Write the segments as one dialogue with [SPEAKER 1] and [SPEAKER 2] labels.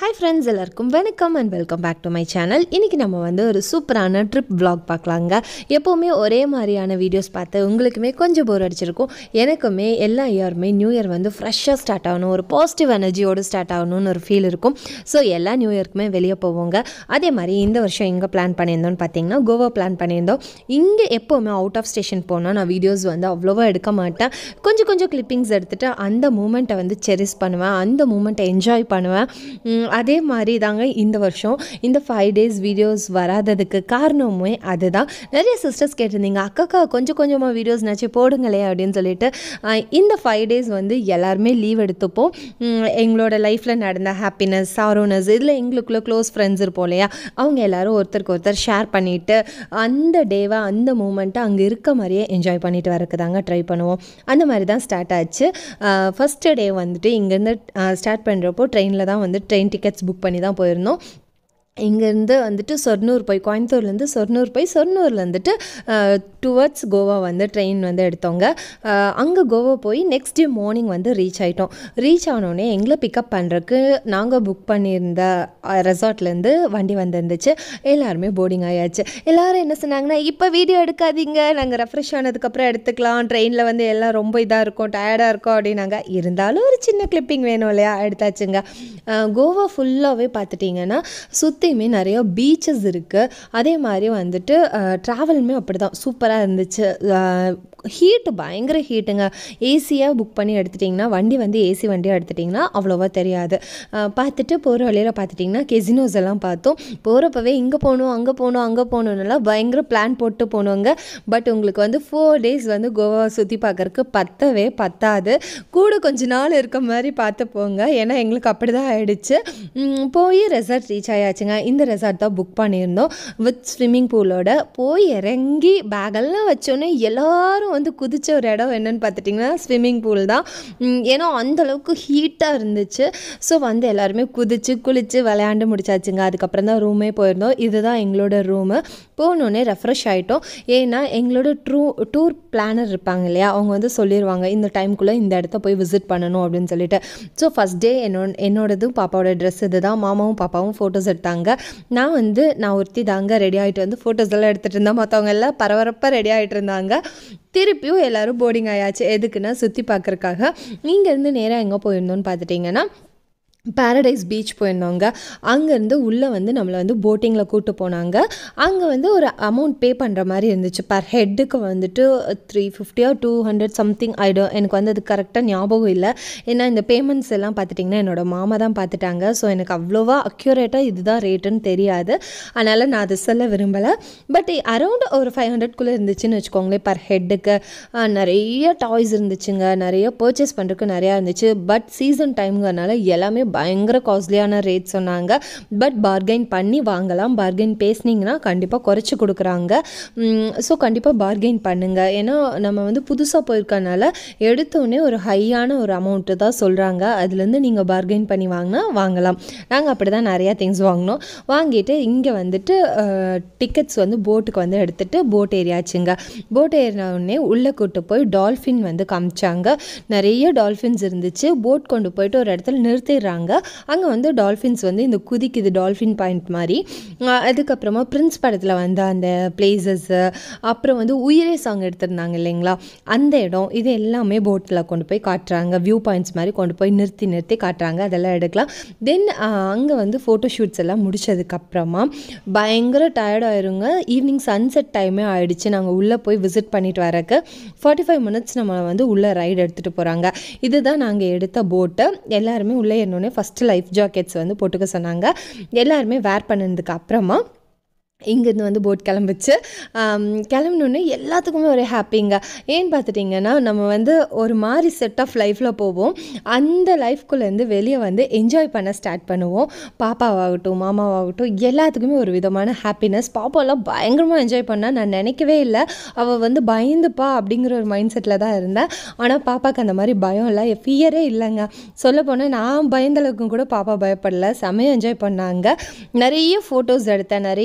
[SPEAKER 1] hi friends எல்லாருக்கும் வணக்கம் and welcome back to my channel இன்றைக்கி நம்ம வந்து ஒரு சூப்பரான ட்ரிப் vlog பார்க்கலாங்க எப்போவுமே ஒரே மாதிரியான வீடியோஸ் பார்த்து உங்களுக்குமே கொஞ்சம் போர் அடிச்சிருக்கும் எனக்குமே எல்லா இயருமே நியூ இயர் வந்து ஃப்ரெஷ்ஷாக ஸ்டார்ட் ஆகணும் ஒரு பாசிட்டிவ் எனர்ஜியோடு ஸ்டார்ட் ஆகணும்னு ஒரு ஃபீல் இருக்கும் ஸோ எல்லா நியூ இயர்க்குமே வெளியே போவோங்க அதே மாதிரி இந்த வருஷம் எங்கே பிளான் பண்ணியிருந்தோம்னு பார்த்தீங்கன்னா கோவா பிளான் பண்ணியிருந்தோம் இங்கே எப்போவுமே அவுட் ஆஃப் ஸ்டேஷன் போனால் நான் வீடியோஸ் வந்து அவ்வளோவா எடுக்க மாட்டேன் கொஞ்சம் கொஞ்சம் கிளிப்பிங்ஸ் எடுத்துகிட்டு அந்த மூமெண்ட்டை வந்து செரிஸ் பண்ணுவேன் அந்த மூமெண்ட்டை என்ஜாய் பண்ணுவேன் உம், அதே மாதிரி தாங்க இந்த வருஷம் இந்த ஃபைவ் டேஸ் வீடியோஸ் வராததுக்கு காரணமுமே அதுதான் நிறைய சிஸ்டர்ஸ் கேட்டிருந்தீங்க அக்காக்கா கொஞ்சம் கொஞ்சமாக வீடியோஸ் நினச்சி போடுங்களே அப்படின்னு சொல்லிட்டு ஆஹ், இந்த ஃபைவ் டேஸ் வந்து எல்லாருமே லீவ் எடுத்துப்போம் உம், எங்களோட லைஃப்பில் நடந்த ஹாப்பினஸ் சாரோனஸ் இதில் எங்களுக்குள்ள க்ளோஸ் ஃப்ரெண்ட்ஸ் இருப்போம் இல்லையா அவங்க எல்லாரும் ஒருத்தருக்கு ஒருத்தர் ஷேர் பண்ணிவிட்டு அந்த டேவை அந்த மூமெண்ட்டை அங்கே இருக்க மாதிரியே என்ஜாய் பண்ணிட்டு வரக்கு தாங்க ட்ரை பண்ணுவோம் அந்த மாதிரி தான் ஸ்டார்ட் ஆச்சு ஃபஸ்ட்டு டே வந்துட்டு இங்கேருந்து ஸ்டார்ட் பண்ணுறப்போ ட்ரெயினில் தான் வந்து ட்ரெயின் டிக்கெட்ஸ் புக் பண்ணி தான் போயிருந்தோம் இங்கேருந்து வந்துட்டு சொர்ணூர் போய் கோயம்புத்தூர்லேருந்து சொர்ணூர் போய் சொர்ணூரில் வந்துட்டு டுவர்ட்ஸ் கோவா வந்து ட்ரெயின் வந்து எடுத்தோங்க அங்கே கோவா போய் நெக்ஸ்ட் டே மார்னிங் வந்து ரீச் ஆகிட்டோம் ரீச் ஆனோடனே எங்களை பிக்கப் பண்ணுறதுக்கு நாங்கள் புக் பண்ணியிருந்த ரெசார்ட்லேருந்து வண்டி வந்துருந்துச்சு எல்லாருமே போர்டிங் ஆயாச்சு எல்லாரும் என்ன சொன்னாங்கன்னா இப்போ வீடியோ எடுக்காதீங்க நாங்கள் ரெஃப்ரெஷ் ஆனதுக்கப்புறம் எடுத்துக்கலாம் ட்ரெயினில் வந்து எல்லாம் ரொம்ப இதாக இருக்கும் டயர்டாக இருக்கும் அப்படின்னாங்க இருந்தாலும் ஒரு சின்ன கிளிப்பிங் வேணும் இல்லையா எடுத்தாச்சுங்க அஹ் கோவா ஃபுல்லாகவே பார்த்துட்டிங்கன்னா சுற்றியுமே நிறைய பீச்சஸ் இருக்குது அதே மாதிரி வந்துட்டு ட்ராவலுமே அப்படி தான் சூப்பராக இருந்துச்சு ஹீட்டு பயங்கர ஹீட்டுங்க ஏசியாக புக் பண்ணி எடுத்துட்டிங்கன்னா வண்டி வந்து ஏசி வண்டியாக எடுத்துட்டிங்கன்னா அவ்வளோவா தெரியாது அஹ் பார்த்துட்டு போகிற வழியில் பார்த்துட்டிங்கன்னா கெசினோஸ் எல்லாம் பார்த்தோம் போகிறப்பவே இங்கே போகணும் அங்கே போகணும் அங்கே போகணுன்னெல்லாம் பயங்கர பிளான் போட்டு போனோங்க பட் உங்களுக்கு வந்து ஃபோர் டேஸ் வந்து கோவா சுற்றி பார்க்கறக்கு பத்தவே பத்தாது கூட கொஞ்ச நாள் இருக்க மாதிரி பார்த்து போங்க ஏன்னா எங்களுக்கு அப்படி தான் ஆயிடுச்சு உம், போய் ரெசார்ட் ரீச் ஆயாச்சுங்க இந்த ரெசார்ட் தான் புக் பண்ணியிருந்தோம் வித் ஸ்விம்மிங் பூலோட போய் இறங்கி பேகெல்லாம் வச்சோன்னே எல்லாரும் வந்து குதிச்ச ஒரு இடம் என்னன்னு பார்த்துட்டிங்கன்னா ஸ்விம்மிங் பூல் தான் உம், ஏன்னா அந்த அளவுக்கு ஹீட்டாக இருந்துச்சு ஸோ வந்து எல்லாருமே குதிச்சு குளிச்சு விளையாண்டு முடிச்சாச்சுங்க அதுக்கப்புறம் தான் ரூமே போயிருந்தோம் இதுதான் எங்களோட ரூமு போனோடனே ரெஃப்ரெஷ் ஆகிட்டோம் ஏன்னா எங்களோட ட்ரூ டூர் பிளானர் இருப்பாங்க இல்லையா அவங்க வந்து சொல்லிடுவாங்க இந்த டைம்குள்ளே இந்த இடத்த போய் விசிட் பண்ணணும் அப்படின்னு சொல்லிட்டு ஸோ ஃபஸ்ட் டே என்னோட என்னோடதும் பாப்பாவோட ட்ரெஸ் இது தான் மாமாவும் பாப்பாவும் ஃபோட்டோஸ் எடுத்தாங்க நான் வந்து நான் ஒருத்தி தாங்க ரெடி ஆகிட்டு வந்து ஃபோட்டோஸ் எல்லாம் எடுத்துகிட்டு இருந்தேன் மற்றவங்க எல்லாம் பரபரப்பாக ரெடி ஆகிட்டு இருந்தாங்க திருப்பியும் எல்லாரும் போர்டிங் ஆயாச்சு எதுக்குன்னா சுற்றி பார்க்குறக்காக இங்கேருந்து நேராக எங்கே போயிருந்தோம்னு பார்த்துட்டிங்கன்னா பாரடைஸ் பீச் போயிருந்தோங்க அங்கேருந்து உள்ளே வந்து நம்மளை வந்து போட்டிங்கில் கூட்டு போனாங்க அங்கே வந்து ஒரு அமௌண்ட் பே பண்ணுற மாதிரி இருந்துச்சு பர் ஹெட்டுக்கு வந்துட்டு த்ரீ ஃபிஃப்டியோ டூ ஹண்ட்ரட் சம்திங் ஆகிடும் எனக்கு வந்து அது கரெக்டாக ஞாபகம் இல்லை ஏன்னா இந்த பேமெண்ட்ஸ் எல்லாம் பார்த்துட்டிங்கன்னா என்னோட மாமா தான் பார்த்துட்டாங்க ஸோ எனக்கு அவ்வளோவா அக்யூரேட்டாக இதுதான் ரேட்டுன்னு தெரியாது அதனால் நான் அதை சொல்ல விரும்பலை பட் அரௌண்ட் ஒரு ஃபைவ் ஹண்ட்ரட்குள்ளே இருந்துச்சுன்னு வச்சுக்கோங்களேன் பர் ஹெட்டுக்கு நிறைய டாய்ஸ் இருந்துச்சுங்க நிறைய பர்ச்சேஸ் பண்ணுறதுக்கு நிறையா இருந்துச்சு பட் சீசன் டைம்ங்கிறனால எல்லாமே பயங்கர காஸ்ட்லியான ரேட் சொன்னாங்க பட் பார்கெயின் பண்ணி வாங்கலாம் பார்கெயின் பேசுனீங்கன்னா கண்டிப்பாக குறைச்சி கொடுக்குறாங்க ஸோ கண்டிப்பாக பார்கெயின் பண்ணுங்கள் ஏன்னா நம்ம வந்து புதுசாக போயிருக்கனால எடுத்தோடனே ஒரு ஹையான ஒரு அமௌண்ட்டு தான் சொல்கிறாங்க அதுலேருந்து நீங்கள் பார்கெயின் பண்ணி வாங்கினா வாங்கலாம் நாங்கள் அப்படி தான் நிறையா திங்ஸ் வாங்கினோம் வாங்கிட்டு இங்கே வந்துட்டு டிக்கெட்ஸ் வந்து போட்டுக்கு வந்து எடுத்துகிட்டு போட் ஏறியாச்சுங்க போட் ஏறினவுடனே உள்ளே கூட்டு போய் டால்ஃபின் வந்து காமிச்சாங்க நிறைய டால்ஃபின்ஸ் இருந்துச்சு போட் கொண்டு போயிட்டு ஒரு இடத்துல நிறுத்திடுறாங்க அங்கே வந்து டால்ஃபின்ஸ் வந்து இந்த குதிக்குது டால்ஃபின் பாயிண்ட் மாதிரி அஹ் அதுக்கப்புறமா பிரின்ஸ் படத்தில் வந்த அந்த பிளேசஸ்ஸு அப்புறம் வந்து உயிரே சாங் எடுத்திருந்தாங்க இல்லைங்களா அந்த இடம் இது எல்லாமே போட்டில் கொண்டு போய் காட்டுறாங்க வியூ பாயிண்ட்ஸ் மாதிரி கொண்டு போய் நிறுத்தி நிறுத்தி காட்டுறாங்க அதெல்லாம் எடுக்கலாம் தென் அங்கே வந்து ஃபோட்டோ ஷூட்ஸ் எல்லாம் முடிச்சதுக்கப்புறமா பயங்கர டயர்ட் ஆயிருங்க ஈவினிங் சன்செட் டைமே ஆயிடுச்சு நாங்கள் உள்ளே போய் விசிட் பண்ணிட்டு வரக்கு ஃபார்ட்டி ஃபைவ் மினிட்ஸ் நம்ம வந்து உள்ளே ரைடு எடுத்துகிட்டு போகிறாங்க இதுதான் நாங்கள் எடுத்த போட்டு எல்லாருமே உள்ளே ஏறினோடனே ஃபஸ்ட்டு லைஃப் ஜாக்கெட்ஸ் வந்து போட்டுக்க சொன்னாங்க எல்லாருமே வேர் பண்ணதுக்கு அப்புறமா இங்கேருந்து வந்து போட் கிளம்பிச்சு ஆம், கிளம்புனோடனே எல்லாத்துக்குமே ஒரு ஹாப்பிங்க ஏன்னு பார்த்துட்டிங்கன்னா நம்ம வந்து ஒரு மாதிரி செட் ஆஃப் லைஃப்பில் போவோம் அந்த லைஃப்குள்ளேருந்து வெளியே வந்து என்ஜாய் பண்ண ஸ்டார்ட் பண்ணுவோம் பாப்பாவாகட்டும் மாமாவாகட்டும் எல்லாத்துக்குமே ஒரு விதமான ஹாப்பினஸ் பாப்பாலாம் பயங்கரமாக என்ஜாய் பண்ணா நான் நினைக்கவே இல்லை அவள் வந்து பயந்துப்பா அப்படிங்கிற ஒரு மைண்ட் செட்டில் தான் இருந்தேன் ஆனால் பாப்பாவுக்கு அந்த மாதிரி பயம் இல்லை ஃபியரே இல்லைங்க சொல்லப்போனால் நான் பயந்த அளவுக்கும் கூட பாப்பா பயப்படல செமையாக என்ஜாய் பண்ணாங்க நிறைய ஃபோட்டோஸ் எடுத்தேன் நிறைய மெமரி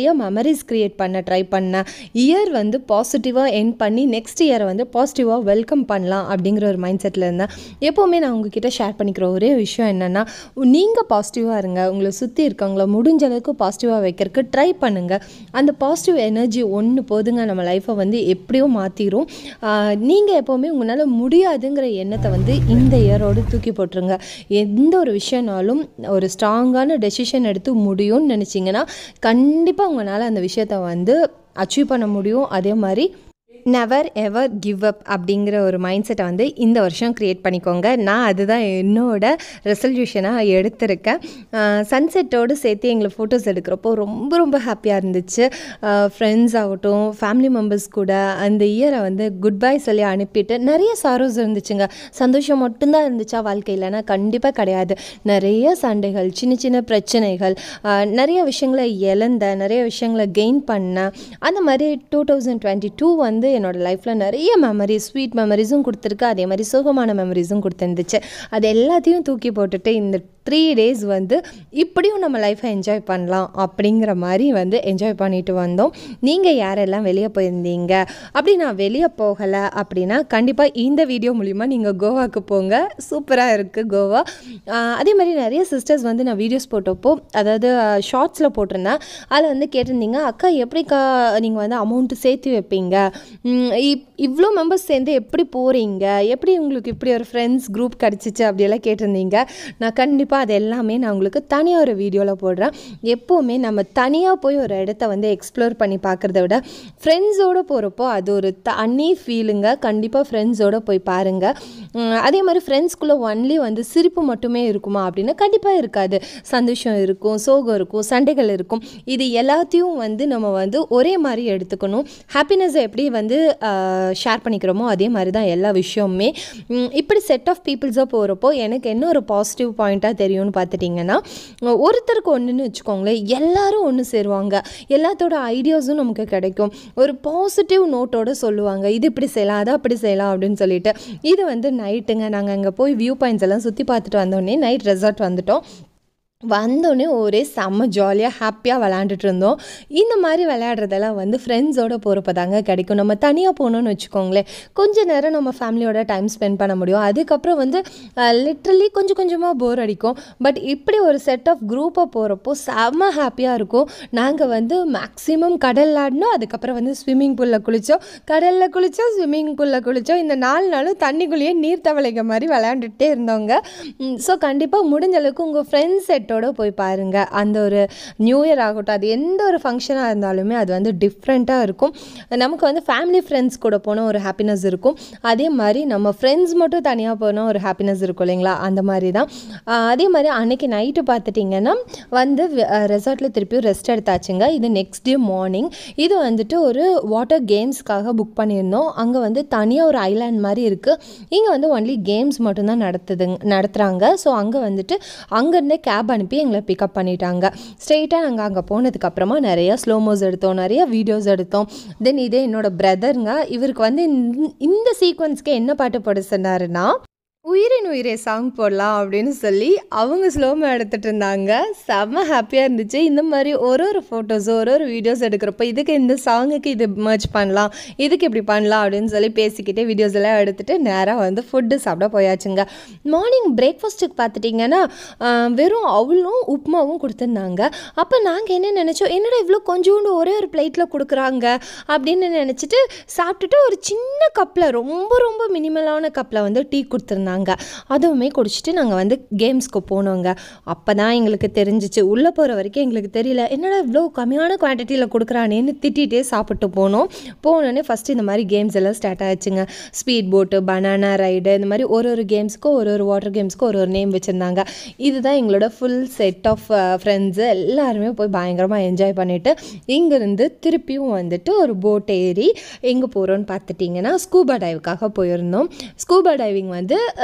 [SPEAKER 1] மெமரிஸ் க்ரியேட் பண்ண ட்ரை பண்ணேன் இயர் வந்து பாசிட்டிவாக என் பண்ணி நெக்ஸ்ட் இயரை வந்து பாசிட்டிவாக வெல்கம் பண்ணலாம் அப்படிங்கிற ஒரு மைண்ட் செட்டில் இருந்தேன் எப்போவுமே நான் உங்ககிட்ட ஷேர் பண்ணிக்கிற ஒரே விஷயம் என்னென்னா நீங்கள் பாசிட்டிவாக இருங்க உங்களை சுற்றி இருக்கவங்கள முடிஞ்ச அளவுக்கு பாசிட்டிவாக வைக்கிறதுக்கு ட்ரை பண்ணுங்கள் அந்த பாசிட்டிவ் எனர்ஜி ஒன்று போதுங்க நம்ம லைஃப்பை வந்து எப்படியோ மாற்றிடும் நீங்கள் எப்போவுமே உங்களால் முடியாதுங்கிற எண்ணத்தை வந்து இந்த இயரோடு தூக்கி போட்டுருங்க எந்த ஒரு விஷயனாலும் ஒரு ஸ்ட்ராங்கான டெசிஷன் எடுத்து முடியும்னு நினச்சிங்கன்னா கண்டிப்பாக உங்களால் அந்த விஷயத்தை வந்து அச்சீவ் பண்ண முடியும் அதே மாதிரி நெவர் எவர் கிவ் அப் அப்படிங்கிற ஒரு மைண்ட் செட்டை வந்து இந்த வருஷம் க்ரியேட் பண்ணிக்கோங்க நான் அதுதான் என்னோட ரெசல்யூஷனாக எடுத்திருக்கேன் சன்செட்டோடு சேர்த்து எங்களை ஃபோட்டோஸ் எடுக்கிறப்போ ரொம்ப ரொம்ப ஹாப்பியாக இருந்துச்சு ஃப்ரெண்ட்ஸ் ஆகட்டும் ஃபேமிலி மெம்பர்ஸ் கூட அந்த இயரை வந்து குட் பை சொல்லி அனுப்பிட்டு நிறைய சாரோஸ் இருந்துச்சுங்க சந்தோஷம் மட்டும்தான் இருந்துச்சா வாழ்க்கையிலனா கண்டிப்பாக கிடையாது நிறைய சண்டைகள் சின்ன சின்ன பிரச்சனைகள் நிறைய விஷயங்களை இழந்த நிறைய விஷயங்களை கெயின் பண்ண அந்த மாதிரி டூ தௌசண்ட் டுவெண்ட்டி டூ வந்து என்னோடய லைஃப்பில் நிறைய மெமரிஸ் ஸ்வீட் மெமரிஸும் கொடுத்துருக்கு அதே மாதிரி சோகமான மெமரிஸும் கொடுத்துருந்துச்சு அது எல்லாத்தையும் தூக்கி போட்டுட்டு இந்த த்ரீ டேஸ் வந்து இப்படியும் நம்ம லைஃப்பை என்ஜாய் பண்ணலாம் அப்படிங்கிற மாதிரி வந்து என்ஜாய் பண்ணிட்டு வந்தோம் நீங்கள் யாரெல்லாம் வெளியே போயிருந்தீங்க அப்படி நான் வெளியே போகலை அப்படின்னா கண்டிப்பாக இந்த வீடியோ மூலிமா நீங்கள் கோவாக்கு போங்க சூப்பராக இருக்குது கோவா அதே மாதிரி நிறைய சிஸ்டர்ஸ் வந்து நான் வீடியோஸ் போட்டப்போ அதாவது ஷார்ட்ஸில் போட்டிருந்தேன் அதில் வந்து கேட்டிருந்தீங்க அக்கா எப்படிக்கா நீங்கள் வந்து அமௌண்ட்டு சேர்த்து வைப்பீங்க இவ்வளோ மெம்பர்ஸ் சேர்ந்து எப்படி போகிறீங்க எப்படி உங்களுக்கு இப்படி ஒரு ஃப்ரெண்ட்ஸ் குரூப் கிடச்சிச்சு அப்படியெல்லாம் கேட்டிருந்தீங்க நான் கண்டிப்பாக அது எல்லாமே நான் உங்களுக்கு தனியாக ஒரு வீடியோவில் போடுறேன் எப்போவுமே நம்ம தனியாக போய் ஒரு இடத்த வந்து எக்ஸ்ப்ளோர் பண்ணி பார்க்குறத விட ஃப்ரெண்ட்ஸோடு போகிறப்போ அது ஒரு தனி ஃபீலுங்க கண்டிப்பாக ஃப்ரெண்ட்ஸோடு போய் பாருங்கள் அதே மாதிரி ஃப்ரெண்ட்ஸ்குள்ளே ஒன்லி வந்து சிரிப்பு மட்டுமே இருக்குமா அப்படின்னா கண்டிப்பாக இருக்காது சந்தோஷம் இருக்கும் சோகம் இருக்கும் சண்டைகள் இருக்கும் இது எல்லாத்தையும் வந்து நம்ம வந்து ஒரே மாதிரி எடுத்துக்கணும் ஹாப்பினஸை எப்படி வந்து ஷேர் பண்ணிக்கிறோமோ அதே மாதிரி தான் எல்லா விஷயமுமே இப்படி செட் ஆஃப் பீப்புள்ஸாக போகிறப்போ எனக்கு என்ன ஒரு பாசிட்டிவ் பாயிண்ட்டாக தெரியும்னு பார்த்துட்டிங்கன்னா ஒருத்தருக்கு ஒன்றுன்னு வச்சுக்கோங்களேன் எல்லாரும் ஒன்று சேருவாங்க எல்லாத்தோட ஐடியாஸும் நமக்கு கிடைக்கும் ஒரு பாசிட்டிவ் நோட்டோட சொல்லுவாங்க இது இப்படி செய்யலாம் அதை அப்படி செய்யலாம் அப்படின்னு சொல்லிட்டு இது வந்து நைட்டுங்க நாங்கள் அங்கே போய் வியூ பாயிண்ட்ஸ் எல்லாம் சுற்றி பார்த்துட்டு வந்தோடனே நைட் ரெசார்ட் வந்துட்டோம் வந்தோடனே ஒரே செம்ம ஜாலியாக ஹாப்பியாக விளையாண்டுட்டு இருந்தோம் இந்த மாதிரி விளையாடுறதெல்லாம் வந்து ஃப்ரெண்ட்ஸோடு போகிறப்ப தாங்க கிடைக்கும் நம்ம தனியாக போகணுன்னு வச்சுக்கோங்களேன் கொஞ்ச நேரம் நம்ம ஃபேமிலியோட டைம் ஸ்பெண்ட் பண்ண முடியும் அதுக்கப்புறம் வந்து லிட்ரலி கொஞ்சம் கொஞ்சமாக போர் அடிக்கும் பட் இப்படி ஒரு செட் ஆஃப் குரூப்பாக போகிறப்போ செம்ம ஹாப்பியாக இருக்கும் நாங்கள் வந்து மேக்ஸிமம் கடல் ஆடினோம் அதுக்கப்புறம் வந்து ஸ்விம்மிங் பூலில் குளித்தோம் கடலில் குளித்தோம் ஸ்விம்மிங் பூலில் குளித்தோம் இந்த நாலு நாளும் தண்ணிக்குள்ளேயே நீர் தவளைங்க மாதிரி விளையாண்டுட்டே இருந்தவங்க ஸோ கண்டிப்பாக முடிஞ்ச அளவுக்கு உங்கள் ஃப்ரெண்ட்ஸ் செட் செட்டோடு போய் பாருங்கள் அந்த ஒரு நியூ இயர் ஆகட்டும் அது எந்த ஒரு ஃபங்க்ஷனாக இருந்தாலுமே அது வந்து டிஃப்ரெண்ட்டாக இருக்கும் நமக்கு வந்து ஃபேமிலி ஃப்ரெண்ட்ஸ் கூட போனால் ஒரு ஹாப்பினஸ் இருக்கும் அதே மாதிரி நம்ம ஃப்ரெண்ட்ஸ் மட்டும் தனியாக போனால் ஒரு ஹாப்பினஸ் இருக்கும் இல்லைங்களா அந்த மாதிரி தான் அதே மாதிரி அன்றைக்கி நைட்டு பார்த்துட்டிங்கன்னா வந்து ரெசார்ட்டில் திருப்பியும் ரெஸ்ட் எடுத்தாச்சுங்க இது நெக்ஸ்ட் டே மார்னிங் இது வந்துட்டு ஒரு வாட்டர் கேம்ஸ்க்காக புக் பண்ணியிருந்தோம் அங்கே வந்து தனியாக ஒரு ஐலாண்ட் மாதிரி இருக்குது இங்கே வந்து ஒன்லி கேம்ஸ் மட்டும்தான் நடத்துதுங்க நடத்துகிறாங்க ஸோ அங்கே வந்துட்டு அங்கேருந்தே கேப் அனுப்பி எங்களை பிக்கப் பண்ணிட்டாங்க ஸ்ட்ரெயிட்டாக நாங்கள் அங்கே போனதுக்கப்புறமா நிறையா ஸ்லோமோஸ் எடுத்தோம் நிறைய வீடியோஸ் எடுத்தோம் தென் இதே என்னோட பிரதருங்க இவருக்கு வந்து இந்த சீக்வன்ஸ்க்கு என்ன பாட்டு போட சொன்னாருன்னா உயிரின் உயிரே சாங் போடலாம் அப்படின்னு சொல்லி அவங்க ஸ்லோமோ எடுத்துகிட்டு இருந்தாங்க செம்ம ஹாப்பியாக இருந்துச்சு இந்த மாதிரி ஒரு ஒரு ஃபோட்டோஸோ ஒரு ஒரு வீடியோஸ் எடுக்கிறப்போ இதுக்கு இந்த சாங்குக்கு இது மர்ச் பண்ணலாம் இதுக்கு இப்படி பண்ணலாம் அப்படின்னு சொல்லி பேசிக்கிட்டே வீடியோஸ் எல்லாம் எடுத்துகிட்டு நேராக வந்து ஃபுட்டு சாப்பிட போயாச்சுங்க மார்னிங் பிரேக்ஃபாஸ்ட்டுக்கு பார்த்துட்டிங்கன்னா வெறும் அவளும் உப்புமாவும் கொடுத்துருந்தாங்க அப்போ நாங்கள் என்ன நினச்சோம் என்னடா இவ்வளோ கொஞ்சோண்டு ஒரே ஒரு பிளேட்டில் கொடுக்குறாங்க அப்படின்னு நினச்சிட்டு சாப்பிட்டுட்டு ஒரு சின்ன கப்பில் ரொம்ப ரொம்ப மினிமலான கப்பில் வந்து டீ கொடுத்துருந்தாங்க அதுவுமே குடிச்சிட்டு நாங்கள் வந்து கேம்ஸ்க்கு போனோங்க அப்போ தான் எங்களுக்கு தெரிஞ்சிச்சு உள்ளே போகிற வரைக்கும் எங்களுக்கு தெரியல என்னடா இவ்வளோ கம்மியான குவான்டிட்டியில் கொடுக்குறானேன்னு திட்டிகிட்டே சாப்பிட்டு போனோம் போனோடனே ஃபஸ்ட்டு இந்த மாதிரி கேம்ஸ் எல்லாம் ஸ்டார்ட் ஆச்சுங்க ஸ்பீட் போட்டு பனானா ரைடு இந்த மாதிரி ஒரு ஒரு கேம்ஸ்க்கும் ஒரு ஒரு வாட்டர் கேம்ஸ்க்கும் ஒரு ஒரு நேம் வச்சுருந்தாங்க இதுதான் எங்களோட ஃபுல் செட் ஆஃப் ஃப்ரெண்ட்ஸு எல்லாருமே போய் பயங்கரமாக என்ஜாய் பண்ணிவிட்டு இங்கேருந்து திருப்பியும் வந்துட்டு ஒரு போட் ஏறி எங்கே போகிறோன்னு பார்த்துட்டிங்கன்னா ஸ்கூபா டைவுக்காக போயிருந்தோம் ஸ்கூபா டைவிங் வந்து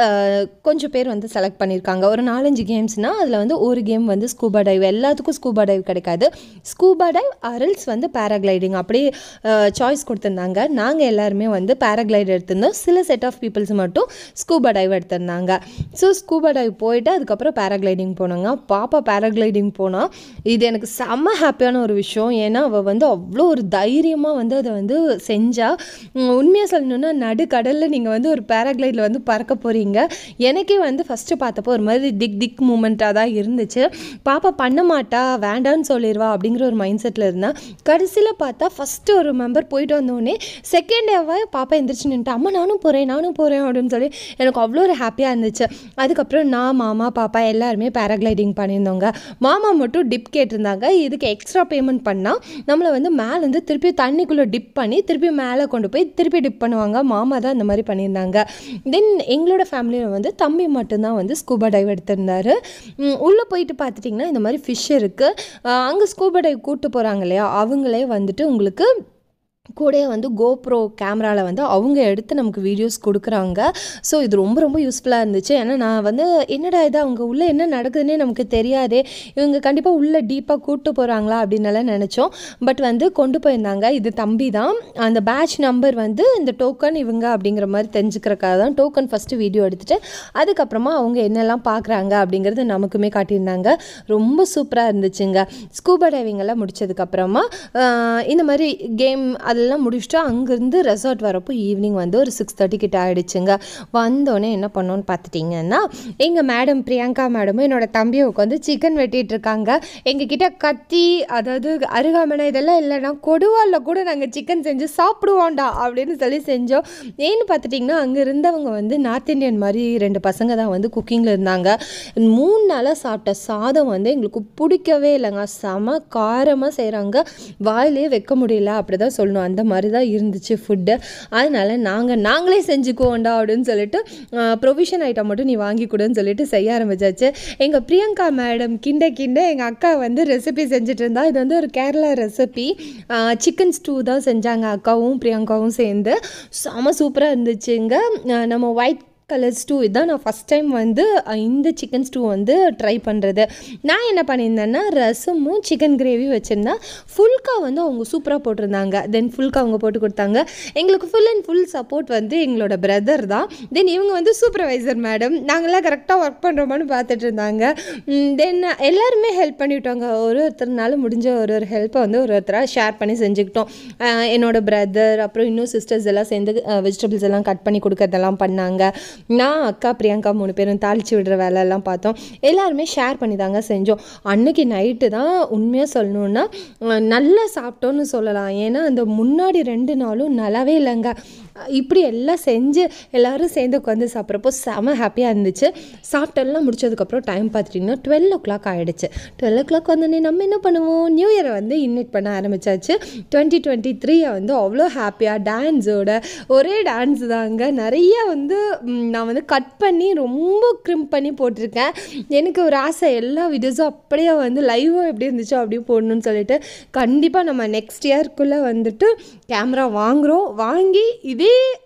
[SPEAKER 1] அஹ், கொஞ்சம் பேர் வந்து செலக்ட் பண்ணியிருக்காங்க ஒரு நாலஞ்சு கேம்ஸ்னால் அதில் வந்து ஒரு கேம் வந்து ஸ்கூபா டைவ் எல்லாத்துக்கும் ஸ்கூபா டைவ் கிடைக்காது ஸ்கூபா டைவ் அரல்ஸ் வந்து பேராகிளைடிங் அப்படியே சாய்ஸ் கொடுத்துருந்தாங்க நாங்கள் எல்லாருமே வந்து பேராகிளைட் எடுத்திருந்தோம் சில செட் ஆஃப் பீப்புள்ஸ் மட்டும் ஸ்கூபா டைவ் எடுத்திருந்தாங்க ஸோ ஸ்கூபா டைவ் போயிட்டு அதுக்கப்புறம் பேராகிளைடிங் போனாங்க பாப்பா பேராகிளைடிங் போனால் இது எனக்கு செம்ம ஹாப்பியான ஒரு விஷயம் ஏன்னா அவள் வந்து அவ்வளோ ஒரு தைரியமாக வந்து அதை வந்து செஞ்சால் உண்மையாக சொல்லணுன்னா நடுக்கடலில் நீங்கள் வந்து ஒரு பேராகிளைடில் வந்து பறக்க போகிறீங்க எனக்கே வந்து ஃபஸ்ட்டு பார்த்தப்போ ஒரு மாதிரி திக் திக் மூமெண்ட்டாக தான் இருந்துச்சு பாப்பா பண்ண மாட்டா வேண்டான்னு சொல்லிடுவா அப்படிங்கிற ஒரு மைண்ட் செட்டில் இருந்தேன் கடைசியில் பார்த்தா ஃபஸ்ட்டு ஒரு மெம்பர் போயிட்டு வந்தோடனே செகண்ட் டேவாக பாப்பா எந்திரிச்சு நின்றுட்டு அம்மா நானும் போகிறேன் நானும் போகிறேன் அப்படின்னு சொல்லி எனக்கு அவ்வளோ ஒரு ஹாப்பியாக இருந்துச்சு அதுக்கப்புறம் நான் மாமா பாப்பா எல்லாருமே பேராகிளைடிங் பண்ணியிருந்தோங்க மாமா மட்டும் டிப் கேட்டிருந்தாங்க இதுக்கு எக்ஸ்ட்ரா பேமெண்ட் பண்ணால் நம்மளை வந்து மேலேருந்து திருப்பி தண்ணிக்குள்ளே டிப் பண்ணி திருப்பி மேலே கொண்டு போய் திருப்பி டிப் பண்ணுவாங்க மாமா தான் இந்த மாதிரி பண்ணியிருந்தாங்க தென் எங்களோட ஃபேமிலியில் வந்து தம்பி மட்டும்தான் வந்து ஸ்கூபா டைவ் எடுத்திருந்தாரு உள்ளே போயிட்டு பார்த்துட்டிங்கன்னா இந்த மாதிரி ஃபிஷ் இருக்குது அங்கே ஸ்கூபா டைவ் கூட்டு போகிறாங்க இல்லையா அவங்களே வந்துட்டு உங்களுக்கு கூடயே வந்து கோப்ரோ கேமராவில் வந்து அவங்க எடுத்து நமக்கு வீடியோஸ் கொடுக்குறாங்க ஸோ இது ரொம்ப ரொம்ப யூஸ்ஃபுல்லாக இருந்துச்சு ஏன்னா நான் வந்து என்னடா இது அவங்க உள்ளே என்ன நடக்குதுன்னே நமக்கு தெரியாதே இவங்க கண்டிப்பாக உள்ளே டீப்பாக கூப்பிட்டு போகிறாங்களா அப்படின்னலாம் நினச்சோம் பட் வந்து கொண்டு போயிருந்தாங்க இது தம்பி தான் அந்த பேட்ச் நம்பர் வந்து இந்த டோக்கன் இவங்க அப்படிங்கிற மாதிரி தெரிஞ்சுக்கிறக்காக தான் டோக்கன் ஃபஸ்ட்டு வீடியோ எடுத்துகிட்டு அதுக்கப்புறமா அவங்க என்னெல்லாம் பார்க்குறாங்க அப்படிங்கிறது நமக்குமே காட்டியிருந்தாங்க ரொம்ப சூப்பராக இருந்துச்சுங்க ஸ்கூபா டைவிங் எல்லாம் முடிச்சதுக்கப்புறமா இந்த மாதிரி கேம் அதெல்லாம் முடிச்சுட்டு அங்கேருந்து ரெசார்ட் வரப்போ ஈவினிங் வந்து ஒரு சிக்ஸ் தேர்ட்டி கிட்ட ஆகிடுச்சுங்க வந்தோடனே என்ன பண்ணோன்னு பார்த்துட்டிங்கன்னா எங்கள் மேடம் பிரியங்கா மேடமும் என்னோட தம்பியை உட்காந்து சிக்கன் வெட்டிட்டு இருக்காங்க எங்ககிட்ட கத்தி அதாவது அருகாமனை இதெல்லாம் இல்லைன்னா கொடுவாலில் கூட நாங்கள் சிக்கன் செஞ்சு சாப்பிடுவோம்டா அப்படின்னு சொல்லி செஞ்சோம் ஏன்னு பார்த்துட்டிங்கன்னா அங்கே இருந்தவங்க வந்து நார்த் இந்தியன் மாதிரி ரெண்டு பசங்க தான் வந்து குக்கிங்கில் இருந்தாங்க மூணு நாளாக சாப்பிட்ட சாதம் வந்து எங்களுக்கு பிடிக்கவே இல்லைங்க செம காரமாக செய்கிறாங்க வாயிலே வைக்க முடியல அப்படி தான் சொல்லணும் அந்த மாதிரி தான் இருந்துச்சு ஃபுட்டு அதனால நாங்கள் நாங்களே செஞ்சுக்குவோண்டா அப்படின்னு சொல்லிட்டு ப்ரொவிஷன் ஐட்டம் மட்டும் நீ வாங்கி கொடுன்னு சொல்லிட்டு செய்ய ஆரம்பிச்சாச்சு எங்கள் பிரியங்கா மேடம் கிண்ட கிண்ட எங்கள் அக்கா வந்து ரெசிபி செஞ்சுட்டு இருந்தா இது வந்து ஒரு கேரளா ரெசிபி சிக்கன் ஸ்டூ தான் செஞ்சாங்க அக்காவும் பிரியங்காவும் சேர்ந்து செம சூப்பராக இருந்துச்சுங்க அஹ் நம்ம ஒயிட் கலர் ஸ்டூ இதான் நான் ஃபஸ்ட் டைம் வந்து அஹ், இந்த சிக்கன் ஸ்டூ வந்து ட்ரை பண்ணுறது நான் என்ன பண்ணியிருந்தேன்னா ரசமும் சிக்கன் கிரேவி வச்சுருந்தேன் ஃபுல்கா வந்து அவங்க சூப்பராக போட்டிருந்தாங்க தென் ஃபுல்கா அவங்க போட்டு கொடுத்தாங்க எங்களுக்கு ஃபுல் அண்ட் ஃபுல் சப்போர்ட் வந்து எங்களோட பிரதர் தான் தென் இவங்க வந்து சூப்பர்வைசர் மேடம் நாங்களாம் கரெக்டாக ஒர்க் பண்ணுறோமான்னு பார்த்துட்டு இருந்தாங்க தென் எல்லாருமே ஹெல்ப் பண்ணிவிட்டோங்க ஒரு ஒருத்தர்னால முடிஞ்ச ஒரு ஒரு ஹெல்ப்பை வந்து ஒரு ஒருத்தராக ஷேர் பண்ணி செஞ்சுக்கிட்டோம் அஹ், என்னோட பிரதர் அப்புறம் இன்னும் சிஸ்டர்ஸ் எல்லாம் சேர்ந்து வெஜிடபிள்ஸ் எல்லாம் கட் பண்ணி கொடுக்கறதெல்லாம் பண்ணாங்க நான் அக்கா பிரியங்கா மூணு பேரும் தாளித்து விடுற வேலையெல்லாம் பார்த்தோம் எல்லாருமே ஷேர் பண்ணி தாங்க செஞ்சோம் அன்னைக்கு நைட்டு தான் உண்மையாக சொல்லணுன்னா அஹ், நல்லா சாப்பிட்டோன்னு சொல்லலாம் ஏன்னா அந்த முன்னாடி ரெண்டு நாளும் நல்லாவே இல்லைங்க இப்படி எல்லாம் செஞ்சு எல்லாரும் சேர்ந்து உட்காந்து சாப்பிட்றப்போ செம ஹாப்பியாக இருந்துச்சு சாப்பிட்டெல்லாம் முடிச்சதுக்கப்புறம் டைம் பார்த்துட்டிங்கன்னா டுவெல் ஓ கிளாக் ஆகிடுச்சு டுவெல் ஓ கிளாக் வந்தோடனே நம்ம என்ன பண்ணுவோம் நியூ இயரை வந்து இன்வைட் பண்ண ஆரம்பிச்சாச்சு டுவெண்ட்டி டுவெண்ட்டி த்ரீயை வந்து அவ்வளோ ஹாப்பியாக டான்ஸோட ஒரே டான்ஸ் தாங்க நிறைய வந்து ம், நான் வந்து கட் பண்ணி ரொம்ப க்ரிம் பண்ணி போட்டிருக்கேன் எனக்கு ஒரு ஆசை எல்லா வீடியோஸும் அப்படியே வந்து லைவாக எப்படி இருந்துச்சோ அப்படியே போடணும்னு சொல்லிட்டு கண்டிப்பாக நம்ம நெக்ஸ்ட் இயர்க்குள்ளே வந்துட்டு கேமரா வாங்குகிறோம் வாங்கி இதே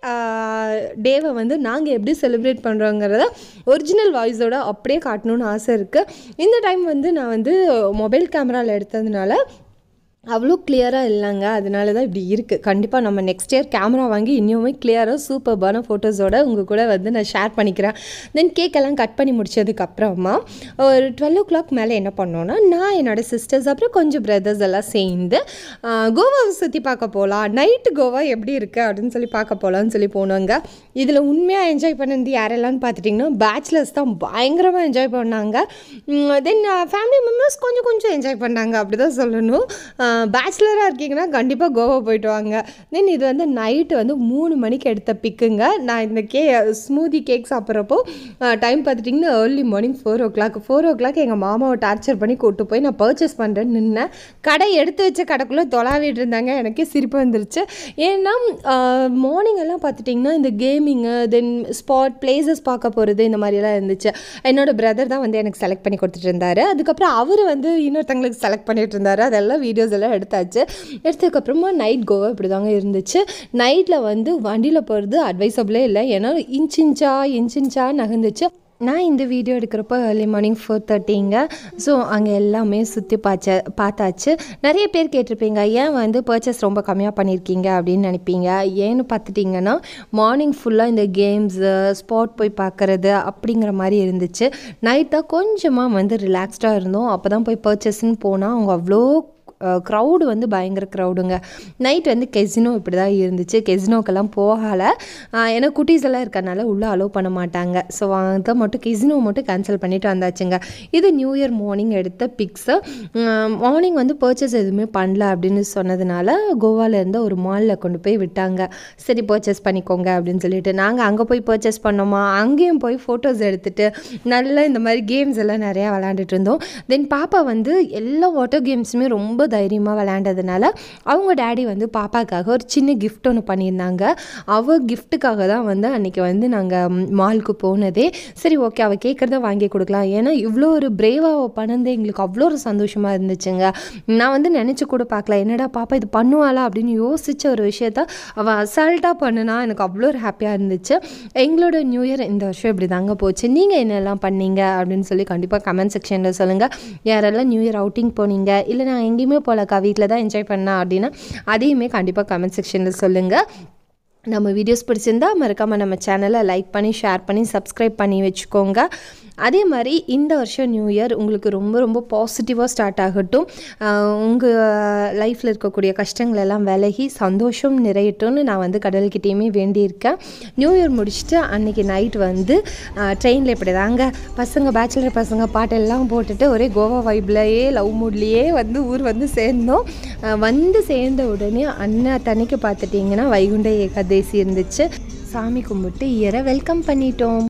[SPEAKER 1] டேவை வந்து நாங்கள் எப்படி செலிப்ரேட் பண்ணுறோங்கிறத ஒரிஜினல் வாய்ஸோட அப்படியே காட்டணும்னு ஆசை இருக்குது இந்த டைம் வந்து நான் வந்து மொபைல் கேமராவில் எடுத்ததுனால அவ்வளோ கிளியராக இல்லைங்க அதனால தான் இப்படி இருக்குது கண்டிப்பாக நம்ம நெக்ஸ்ட் இயர் கேமரா வாங்கி இன்னுமே கிளியராக சூப்பர்பான ஃபோட்டோஸோட உங்கள் கூட வந்து நான் ஷேர் பண்ணிக்கிறேன் தென் கேக்கெல்லாம் கட் பண்ணி முடிச்சதுக்கு அப்புறமா ஒரு டுவெல் ஓ கிளாக் மேலே என்ன பண்ணோன்னா நான் என்னோட சிஸ்டர்ஸ் அப்புறம் கொஞ்சம் பிரதர்ஸ் எல்லாம் சேர்ந்து ஆஹ், கோவாவை சுற்றி பார்க்க போகலாம் நைட்டு கோவா எப்படி இருக்குது அப்படின்னு சொல்லி பார்க்க போகலான்னு சொல்லி போனோங்க இதில் உண்மையாக என்ஜாய் பண்ணது யாரெல்லாம்னு பார்த்துட்டிங்கன்னா பேச்சுலர்ஸ் தான் பயங்கரமாக என்ஜாய் பண்ணாங்க தென் ஃபேமிலி மெம்பர்ஸ் கொஞ்சம் கொஞ்சம் என்ஜாய் பண்ணாங்க அப்படி தான் சொல்லணும் பேச்சுலராக இருக்கீங்கன்னா கண்டிப்பாக கோவா போயிட்டு வாங்க தென் இது வந்து நைட்டு வந்து மூணு மணிக்கு எடுத்த பிக்குங்க நான் இந்த கே ஸ்மூதி கேக் சாப்பிட்றப்போ டைம் பார்த்துட்டிங்கன்னா early morning four o'clock four o'clock எங்கள் மாமாவை டார்ச்சர் பண்ணி கூட்டு போய் நான் பர்ச்சேஸ் பண்ணுறேன்னு நின்னேன் கடை எடுத்து வச்ச கடைக்குள்ளே தொலாவிட்டு இருந்தாங்க எனக்கே சிரிப்பு வந்துருச்சு ஏன்னா மார்னிங் எல்லாம் பார்த்துட்டிங்கன்னா இந்த கேமிங்கு தென் ஸ்பாட் பிளேசஸ் பார்க்க போகிறது இந்த மாதிரியெல்லாம் இருந்துச்சு என்னோட பிரதர் தான் வந்து எனக்கு செலக்ட் பண்ணி கொடுத்துட்டு இருந்தாரு அதுக்கப்புறம் அவர் வந்து இன்னும் இன்னொருத்தங்களுக்கு செலக்ட் பண்ணிட்டு இருந்தாரு அதெல்லாம் வீடியோஸ் எல்லாம் எடுத்தாச்சு எடுத்ததுக்கப்புறமா நைட் கோவா இப்படி தாங்க இருந்துச்சு நைட்டில் வந்து வண்டியில் போகிறது அட்வைசபிளே இல்லை ஏன்னா இன்ச் இன்ச்சா இன்ச் இன்ச்சா நகர்ந்துச்சு நான் இந்த வீடியோ எடுக்கிறப்போ ஏர்லி மார்னிங் ஃபோர் தேர்ட்டிங்க ஸோ அங்கே எல்லாமே சுற்றி பார்த்த பார்த்தாச்சு நிறைய பேர் கேட்டிருப்பீங்க ஏன் வந்து பர்ச்சேஸ் ரொம்ப கம்மியாக பண்ணியிருக்கீங்க அப்படின்னு நினைப்பீங்க ஏன்னு பார்த்துட்டிங்கன்னா மார்னிங் ஃபுல்லாக இந்த கேம்ஸு ஸ்பாட் போய் பார்க்குறது அப்படிங்கிற மாதிரி இருந்துச்சு நைட் தான் கொஞ்சமாக வந்து ரிலாக்ஸ்டாக இருந்தோம் அப்போ தான் போய் பர்ச்சேஸ்ன்னு போனால் அவங்க அவ்வளோ க்ரௌடு வந்து பயங்கர க்ரௌடுங்க நைட் வந்து கெசினோ இப்படி தான் இருந்துச்சு கெசினோக்கெல்லாம் போகலை ஏன்னா குட்டீஸ் எல்லாம் இருக்கறனால உள்ளே அலோவ் பண்ண மாட்டாங்க ஸோ அதை மட்டும் கெசினோ மட்டும் கேன்சல் பண்ணிவிட்டு வந்தாச்சுங்க இது நியூ இயர் மார்னிங் எடுத்த பிக்ஸு மார்னிங் வந்து பர்ச்சேஸ் எதுவுமே பண்ணல அப்படின்னு சொன்னதுனால கோவாவில் இருந்த ஒரு மாலில் கொண்டு போய் விட்டாங்க சரி பர்ச்சேஸ் பண்ணிக்கோங்க அப்படின்னு சொல்லிட்டு நாங்கள் அங்கே போய் பர்ச்சேஸ் பண்ணோமா அங்கேயும் போய் ஃபோட்டோஸ் எடுத்துகிட்டு நல்லா இந்த மாதிரி கேம்ஸ் எல்லாம் நிறையா விளாண்டுட்டு இருந்தோம் தென் பாப்பா வந்து எல்லா வாட்டர் கேம்ஸுமே ரொம்ப தைரியமாக விளையாண்டதுனால அவங்க டேடி வந்து பாப்பாக்காக ஒரு சின்ன கிஃப்ட் ஒன்று பண்ணியிருந்தாங்க அவள் கிஃப்ட்டுக்காக தான் வந்து அன்றைக்கி வந்து நாங்கள் மாலுக்கு போனதே சரி ஓகே அவள் கேட்குறத வாங்கி கொடுக்கலாம் ஏன்னா இவ்வளோ ஒரு பிரேவாக பண்ணது எங்களுக்கு அவ்வளோ ஒரு சந்தோஷமாக இருந்துச்சுங்க நான் வந்து நினச்சி கூட பார்க்கல என்னடா பாப்பா இது பண்ணுவாளா அப்படின்னு யோசித்த ஒரு விஷயத்த அவள் அசால்ட்டாக பண்ணுனா எனக்கு அவ்வளோ ஒரு ஹாப்பியாக இருந்துச்சு எங்களோட நியூ இயர் இந்த வருஷம் இப்படி தாங்க போச்சு நீங்கள் என்னெல்லாம் பண்ணீங்க அப்படின்னு சொல்லி கண்டிப்பாக கமெண்ட் செக்ஷனில் சொல்லுங்கள் யாரெல்லாம் நியூ இயர் அவுட்டிங் போனீங்க இல்லை நான் எங்கேயுமே போகலக்கா வீட்டில் தான் என்ஜாய் பண்ணேன் அப்படின்னா அதையுமே கண்டிப்பாக கமெண்ட் செக்ஷனில் சொல்லுங்கள் நம்ம வீடியோஸ் பிடிச்சிருந்தா மறக்காமல் நம்ம சேனலை லைக் பண்ணி ஷேர் பண்ணி சப்ஸ்கிரைப் பண்ணி வச்சுக்கோங்க அதே மாதிரி இந்த வருஷம் நியூ இயர் உங்களுக்கு ரொம்ப ரொம்ப பாசிட்டிவாக ஸ்டார்ட் ஆகட்டும் உங்கள் லைஃப்பில் இருக்கக்கூடிய கஷ்டங்கள் எல்லாம் விலகி சந்தோஷம் நிறையட்டும்னு நான் வந்து கடல்கிட்டேயுமே வேண்டியிருக்கேன் நியூ இயர் முடிச்சுட்டு அன்றைக்கி நைட் வந்து ட்ரெயினில் இப்படி தாங்க பசங்க பேச்சுலர் பசங்க பாட்டெல்லாம் போட்டுட்டு ஒரே கோவா வைப்லேயே லவ் மூட்லேயே வந்து ஊர் வந்து சேர்ந்தோம் வந்து சேர்ந்த உடனே அண்ணன் தண்ணிக்கு பார்த்துட்டிங்கன்னா வைகுண்ட ஏகாதேசி இருந்துச்சு சாமி கும்பிட்டு இயரை வெல்கம் பண்ணிட்டோம்